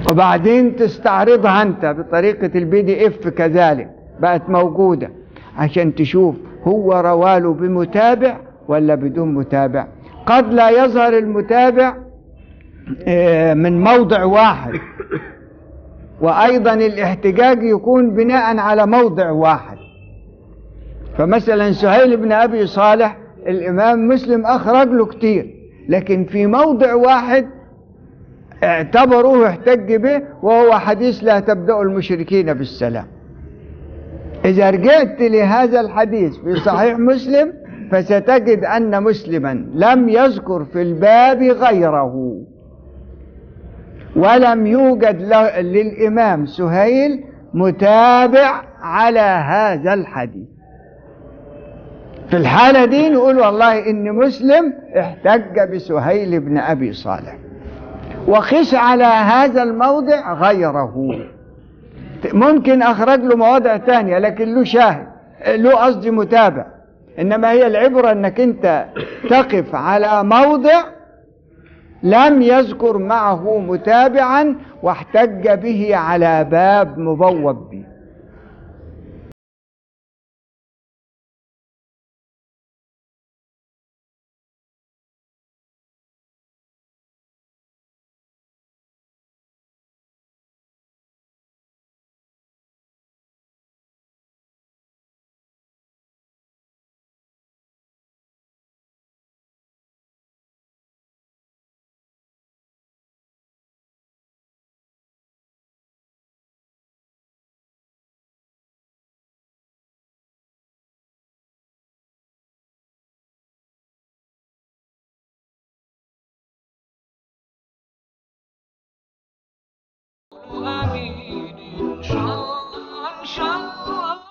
وبعدين تستعرضها انت بطريقة البي دي اف كذلك بقت موجودة عشان تشوف هو رواله بمتابع ولا بدون متابع قد لا يظهر المتابع آه، من موضع واحد وأيضا الاحتجاج يكون بناء على موضع واحد فمثلا سهيل بن أبي صالح الإمام مسلم أخرج له كتير لكن في موضع واحد اعتبروه احتج به وهو حديث لا تبدأ المشركين بالسلام إذا رجعت لهذا الحديث في صحيح مسلم فستجد أن مسلما لم يذكر في الباب غيره ولم يوجد له- للإمام سهيل متابع على هذا الحديث في الحالة دي نقول والله إن مسلم احتج بسهيل بن أبي صالح وقس على هذا الموضع غيره ممكن أخرج له مواضع تانية لكن له شاهد له قصدي متابع إنما هي العبرة إنك أنت تقف على موضع لم يذكر معه متابعا واحتج به على باب مبوب به آمين إن شاء الله إن شاء الله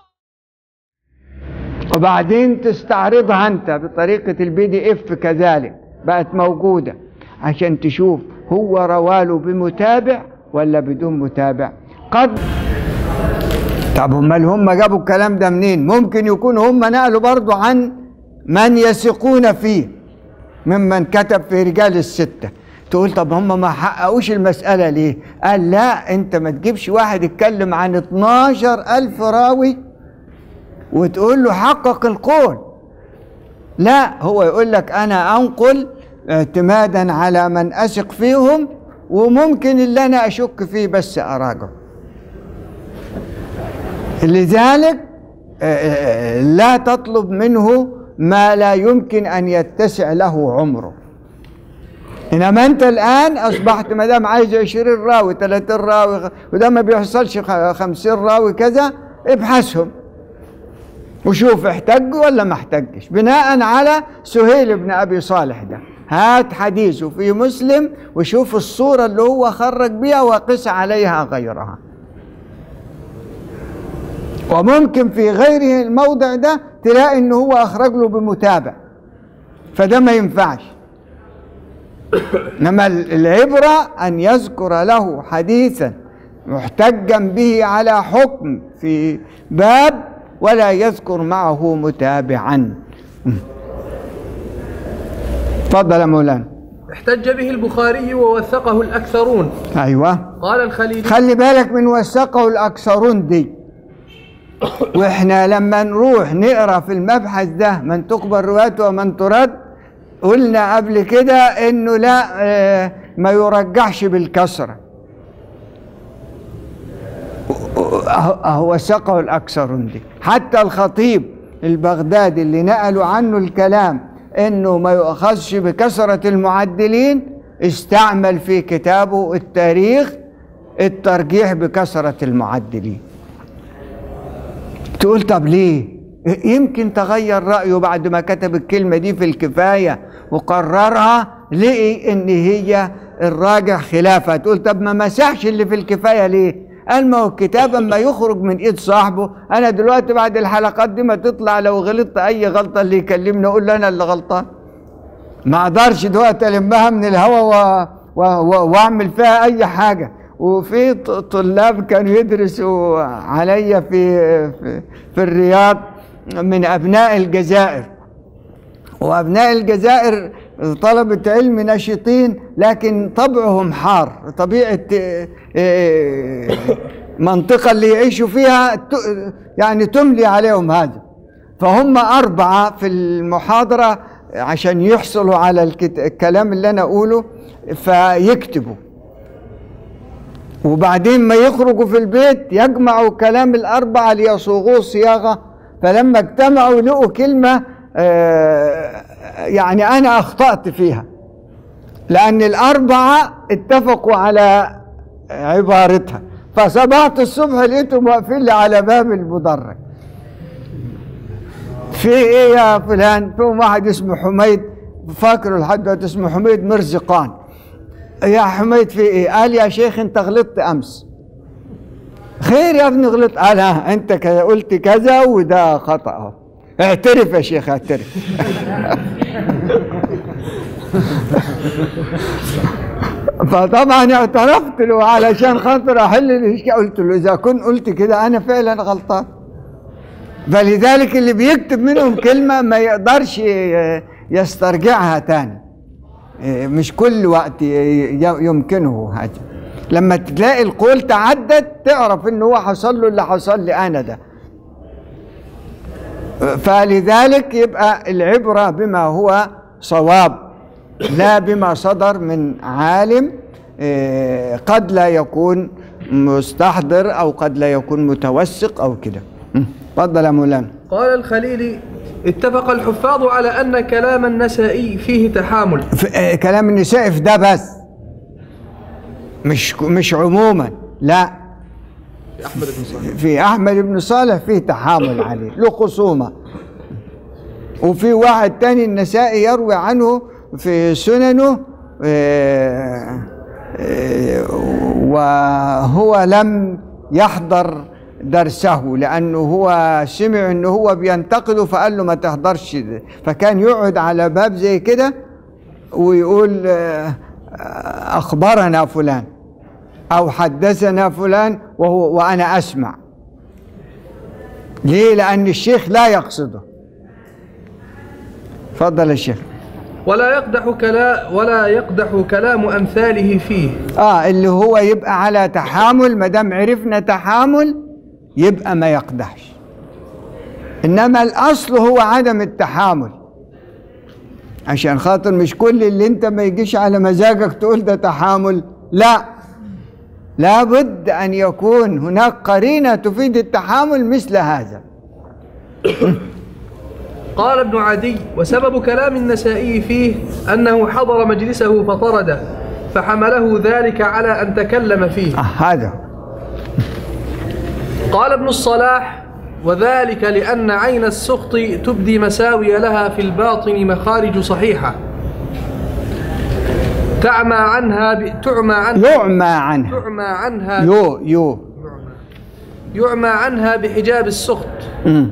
وبعدين تستعرضها انت بطريقة البي دي اف كذلك بقت موجودة عشان تشوف هو رواله بمتابع ولا بدون متابع قد طب امال هم جابوا الكلام ده منين ممكن يكون هم نقلوا برضو عن من يثقون فيه ممن كتب في رجال الستة تقول طب هم ما حققوش المسألة ليه قال لا انت ما تجيبش واحد يتكلم عن 12 ألف راوي وتقول له حقق القول لا هو يقول لك انا انقل اعتمادا على من اثق فيهم وممكن اللي انا اشك فيه بس اراجعه لذلك آه، آه، لا تطلب منه ما لا يمكن ان يتسع له عمره انما انت الان اصبحت ما دام عايز 20 راوي 30 راوي وده ما بيحصلش خ- 50 راوي كذا ابحثهم وشوف احتج ولا ما احتجش بناء على سهيل بن ابي صالح ده هات حديثه في مسلم وشوف الصورة اللي هو خرج بيها وقس عليها غيرها وممكن في غيره الموضع ده تلاقي ان هو اخرج له بمتابع فده ما ينفعش انما العبرة ان يذكر له حديثا محتجا به على حكم في باب ولا يذكر معه متابعا تفضل يا مولانا احتج به البخاري ووثقه الأكثرون ايوه قال الخليلي خلي بالك من وثقه الاكثرون دي واحنا لما نروح نقرا في المبحث ده من تقبل روايته ومن ترد قلنا قبل كده انه لا آه، ما يرجحش بالكسره أهو- أهو وثقه الاكثرون دي حتى الخطيب البغدادي اللي نقلوا عنه الكلام انه ما يؤخذش بكثره المعدلين استعمل في كتابه التاريخ الترجيح بكثره المعدلين تقول طب ليه يمكن تغير رأيه بعد ما كتب الكلمة دي في الكفاية وقررها لقي ان هي الراجع خلافها تقول طب ما مسحش اللي في الكفاية ليه قال ما هو الكتاب اما يخرج من ايد صاحبه انا دلوقتي بعد الحلقات دي ما تطلع لو غلطت اي غلطة اللي يكلمني اقول له انا اللي غلطان ما اقدرش دلوقتي المها من الهوا و... و... و... واعمل فيها اي حاجه وفي ط- طلاب كانوا يدرسوا عليا في في, في الرياض من ابناء الجزائر وابناء الجزائر طلبة علم نشيطين لكن طبعهم حار طبيعة آه، آه، منطقة اللي يعيشوا فيها ت- يعني تملي عليهم هذا فهم أربعة في المحاضرة عشان يحصلوا على الكت- الكلام اللي أنا أقوله فيكتبوا وبعدين ما يخرجوا في البيت يجمعوا كلام الأربعة ليصوغوه صياغة فلما اجتمعوا لقوا كلمة آه، يعني أنا أخطأت فيها لأن الأربعة اتفقوا على عبارتها فصبحت الصبح لقيتهم واقفين لي على باب المدرج في ايه يا فلان فيهم واحد اسمه حميد فاكره لحد دلوقتي اسمه حميد مرزقان يا حميد في ايه قال يا شيخ انت غلطت امس خير يا ابني غلط قال ها انت كذا قلت كذا وده خطا اهو اعترف يا شيخ اعترف فطبعا اعترفت له علشان خاطر احل الاشكال قلت له اذا كنت قلت كده انا فعلا غلطان فلذلك اللي بيكتب منهم كلمه ما يقدرش ي- يسترجعها تاني إيه، مش كل وقت ي- ي- يمكنه هذا لما تلاقي القول تعدد تعرف ان هو حصل له اللي حصل لي انا ده فلذلك يبقى العبرة بما هو صواب لا بما صدر من عالم إيه، قد لا يكون مستحضر أو قد لا يكون متوثق أو كده م. اتفضل يا مولانا قال الخليلي اتفق الحفاظ على أن كلام النسائي فيه تحامل في- آه، كلام النساء في ده بس مش مش عموما لا أحمد بن صالح في احمد بن صالح فيه تحامل عليه له خصومه وفي واحد تاني النسائي يروي عنه في سننه آه، آه، وهو لم يحضر درسه لانه هو سمع انه هو بينتقده فقال له ما تحضرش ده. فكان يقعد على باب زي كده ويقول آه، آه، اخبرنا فلان او حدثنا فلان وهو وانا اسمع ليه لان الشيخ لا يقصده تفضل يا شيخ ولا يقدح كلا ولا يقدح كلام أمثاله فيه اه اللي هو يبقى على تحامل ما دام عرفنا تحامل يبقى ما يقدحش انما الاصل هو عدم التحامل عشان خاطر مش كل اللي انت ما يجيش على مزاجك تقول ده تحامل لا لابد ان يكون هناك قرينه تفيد التحامل مثل هذا قال ابن عدي وسبب كلام النسائي فيه أنه حضر مجلسه فطرده فحمله ذلك على أن تكلم فيه آه هذا قال ابن الصلاح وذلك لأن عين السخط تبدي مساوي لها في الباطن مخارج صحيحة تعمى عنها ب... تعمى عنها يعمى عنها تعمى عنها يو يو يعمى عنها بحجاب السخط مم.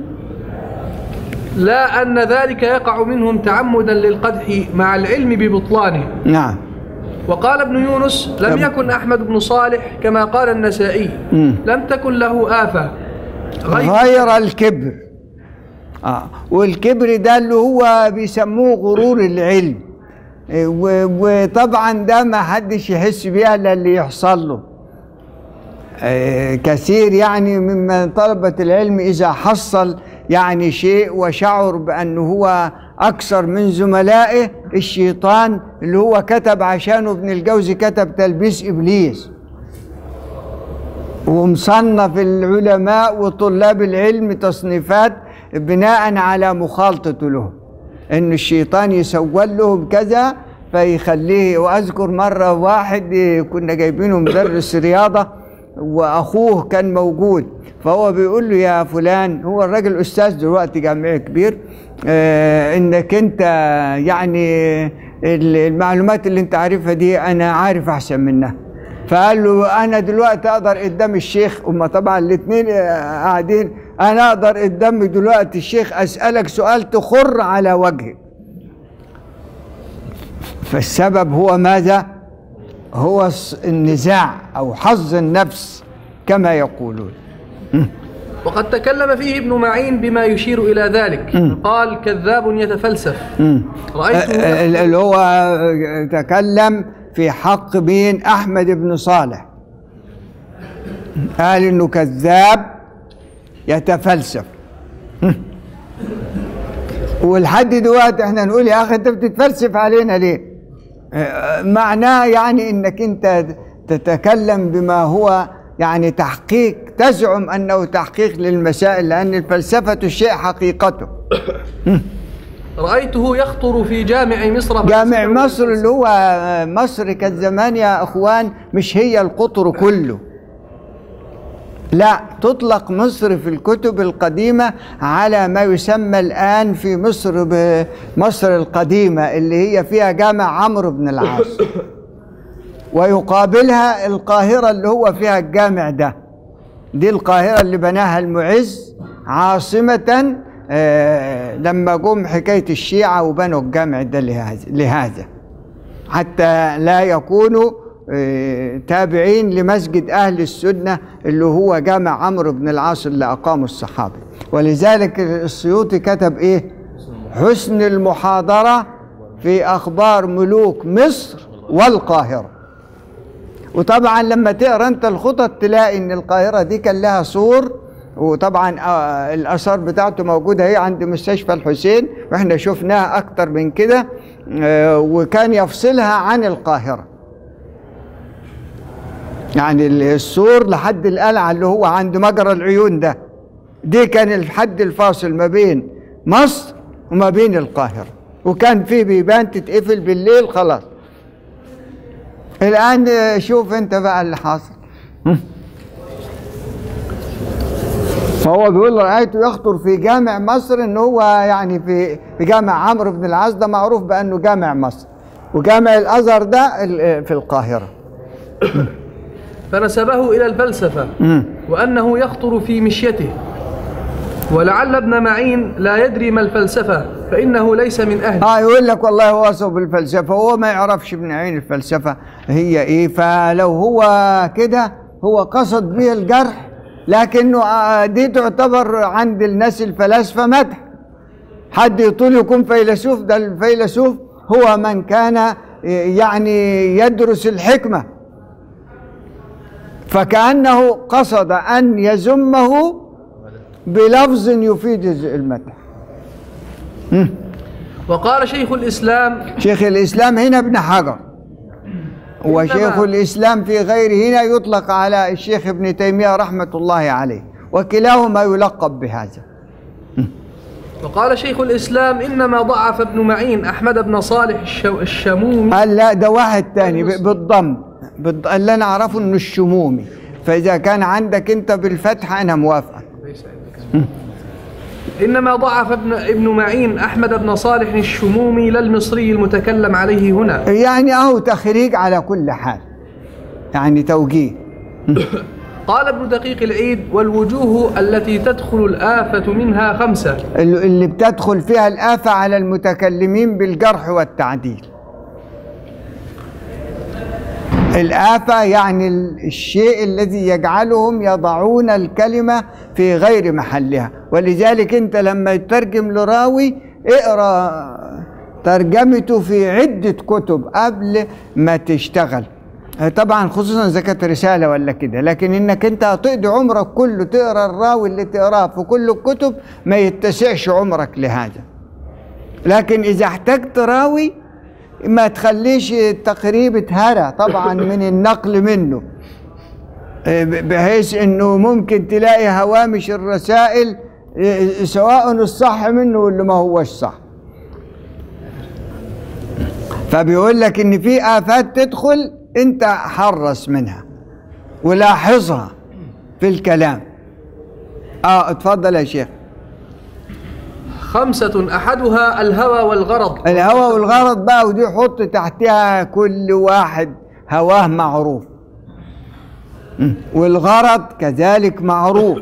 لا أن ذلك يقع منهم تعمدا للقدح مع العلم ببطلانه نعم وقال ابن يونس لم يكن أحمد بن صالح كما قال النسائي مم. لم تكن له آفة غير غير الكبر آه. والكبر ده اللي هو بيسموه غرور العلم إيه، و- وطبعا ده ما حدش يحس بيها الا اللي يحصل له آه، كثير يعني ممن طلبة العلم إذا حصل يعني شيء وشعر بأنه هو أكثر من زملائه الشيطان اللي هو كتب عشانه ابن الجوزي كتب تلبيس إبليس ومصنف العلماء وطلاب العلم تصنيفات بناء على مخالطته لهم ان الشيطان يسول لهم كذا فيخليه واذكر مره واحد كنا جايبينه مدرس رياضه واخوه كان موجود فهو بيقول له يا فلان هو الراجل استاذ دلوقتي جامعي كبير آه انك انت يعني المعلومات اللي انت عارفها دي انا عارف احسن منها فقال له انا دلوقتي اقدر قدام الشيخ هما طبعا الاثنين قاعدين انا اقدر قدام دلوقتي الشيخ اسالك سؤال تخر على وجهك فالسبب هو ماذا هو النزاع او حظ النفس كما يقولون وقد تكلم فيه ابن معين بما يشير إلى ذلك قال كذاب يتفلسف رأيته ال- اللي هو تكلم في حق مين احمد بن صالح قال انه كذاب يتفلسف ولحد دلوقتي احنا نقول يا اخي انت بتتفلسف علينا ليه آه، معناه يعني انك انت تتكلم بما هو يعني تحقيق تزعم انه تحقيق للمسائل لان الفلسفه الشيء حقيقته رأيته يخطر في جامع مصر جامع مصر اللي هو مصر كانت زمان يا اخوان مش هي القطر كله لا تطلق مصر في الكتب القديمة على ما يسمى الآن في مصر بمصر القديمة اللي هي فيها جامع عمرو بن العاص ويقابلها القاهرة اللي هو فيها الجامع ده دي القاهرة اللي بناها المعز عاصمة آه، لما جم حكاية الشيعة وبنوا الجامع ده لهذا لهذا حتى لا يكونوا آه، تابعين لمسجد أهل السنة اللي هو جامع عمرو بن العاص اللي أقامه الصحابة ولذلك السيوطي كتب إيه حسن المحاضرة في أخبار ملوك مصر والقاهرة وطبعا لما تقرا انت الخطط تلاقي ان القاهره دي كان لها سور وطبعا آه، الاثار بتاعته موجوده هي عند مستشفى الحسين واحنا شفناها اكتر من كده آه، وكان يفصلها عن القاهره يعني السور لحد القلعه اللي هو عند مجرى العيون ده دي كان الحد الفاصل ما بين مصر وما بين القاهره وكان في بيبان تتقفل بالليل خلاص الآن شوف أنت بقى اللي حاصل فهو بيقول رأيته يخطر في جامع مصر إن هو يعني في في جامع عمرو بن العاص ده معروف بأنه جامع مصر وجامع الأزهر ده ال- في القاهرة فنسبه إلى الفلسفة وأنه يخطر في مشيته ولعل ابن معين لا يدري ما الفلسفة فإنه ليس من أهله اه يقول لك والله هو وصف بالفلسفة هو ما يعرفش من عين الفلسفة هي ايه فلو هو كده هو قصد به الجرح لكنه آه، دي تعتبر عند الناس الفلاسفة مدح حد يطول يكون فيلسوف ده الفيلسوف هو من كان يعني يدرس الحكمة فكأنه قصد أن يذمه بلفظ يفيد المدح وقال شيخ الإسلام شيخ الإسلام هنا ابن حجر وشيخ الإسلام في غيره هنا يطلق على الشيخ ابن تيمية رحمة الله عليه وكلاهما يلقب بهذا وقال شيخ الإسلام إنما ضعف ابن معين أحمد بن صالح الشو- الشمومي قال لا ده واحد تاني ب- بالضم بالض- اللي أنا أعرفه إنه الشمومي فإذا كان عندك أنت بالفتح أنا موافق إنما ضعف ابن ابن معين أحمد بن صالح الشمومي لا المصري المتكلم عليه هنا يعني أهو تخريج على كل حال يعني توجيه قال ابن دقيق العيد والوجوه التي تدخل الآفة منها خمسة اللي اللي بتدخل فيها الآفة على المتكلمين بالجرح والتعديل الآفة يعني ال- الشيء الذي يجعلهم يضعون الكلمة في غير محلها ولذلك أنت لما يترجم لراوي اقرأ ترجمته في عدة كتب قبل ما تشتغل طبعا خصوصا اذا كانت رساله ولا كده لكن انك انت هتقضي عمرك كله تقرا الراوي اللي تقراه في كل الكتب ما يتسعش عمرك لهذا لكن اذا احتجت راوي ما تخليش التقريب اتهرى طبعا من النقل منه اه، بحيث انه ممكن تلاقي هوامش الرسائل اه، سواء الصح منه واللي ما هوش صح فبيقول لك ان في افات تدخل انت حرص منها ولاحظها في الكلام اه اتفضل يا شيخ خمسة أحدها الهوى والغرض الهوى والغرض بقى ودي حط تحتها كل واحد هواه معروف م. والغرض كذلك معروف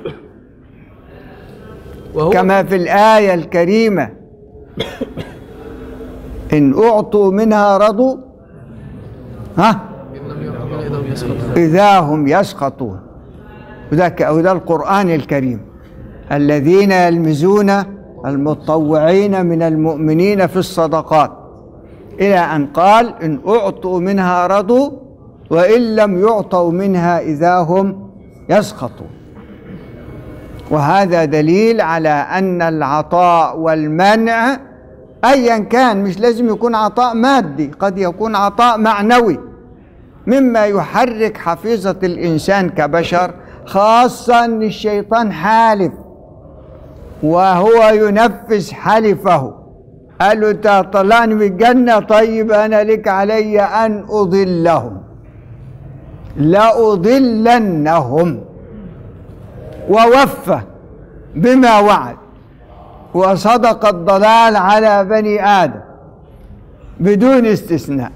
وهو كما في الآية الكريمة إن أعطوا منها رضوا ها إذا هم يسقطون وده ك- وده القرآن الكريم الذين يلمزون المتطوعين من المؤمنين في الصدقات إلى أن قال إن أعطوا منها رضوا وإن لم يعطوا منها إذا هم يسخطون وهذا دليل على أن العطاء والمنع أيا كان مش لازم يكون عطاء مادي قد يكون عطاء معنوي مما يحرك حفيظة الإنسان كبشر خاصة أن الشيطان حالف وهو ينفذ حلفه قال له انت طلعني من الجنة طيب أنا لك علي أن أضلهم لأضلنهم ووفى بما وعد وصدق الضلال على بني آدم بدون استثناء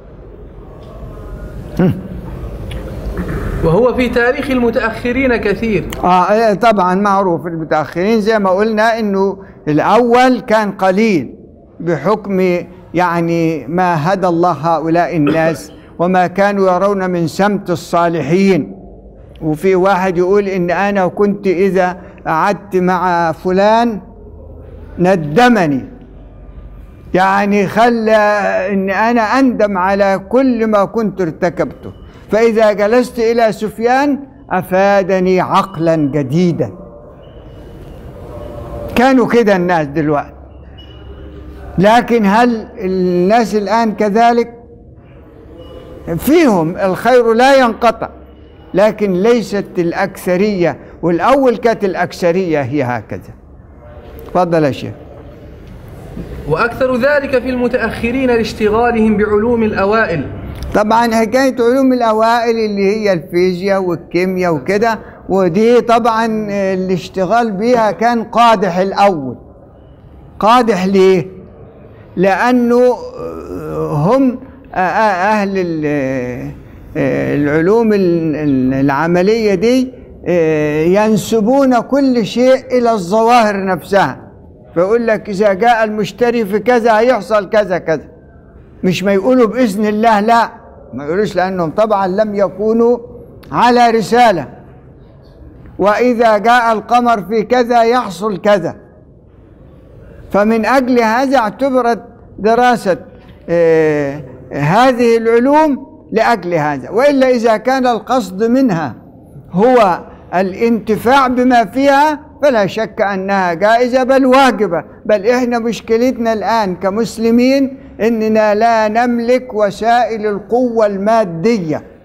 وهو في تاريخ المتأخرين كثير آه طبعا معروف المتأخرين زي ما قلنا انه الاول كان قليل بحكم يعني ما هدى الله هؤلاء الناس وما كانوا يرون من سمت الصالحين وفي واحد يقول ان انا كنت اذا قعدت مع فلان ندمني يعني خلى ان انا اندم على كل ما كنت ارتكبته فاذا جلست الى سفيان افادني عقلا جديدا كانوا كده الناس دلوقتي لكن هل الناس الان كذلك فيهم الخير لا ينقطع لكن ليست الاكثريه والاول كانت الاكثريه هي هكذا تفضل يا شيخ وأكثر ذلك في المتأخرين لاشتغالهم بعلوم الأوائل طبعا حكايه علوم الاوائل اللي هي الفيزياء والكيمياء وكده ودي طبعا الاشتغال بيها كان قادح الاول قادح ليه لانه هم اهل ال- العلوم ال- العمليه دي ينسبون كل شيء الى الظواهر نفسها فيقول لك اذا جاء المشتري في كذا هيحصل كذا كذا مش ما يقولوا باذن الله لا ما يقولوش لانهم طبعا لم يكونوا على رساله واذا جاء القمر في كذا يحصل كذا فمن اجل هذا اعتبرت دراسه آه، هذه العلوم لاجل هذا والا اذا كان القصد منها هو الانتفاع بما فيها فلا شك انها جائزه بل واجبه بل احنا مشكلتنا الان كمسلمين اننا لا نملك وسائل القوه الماديه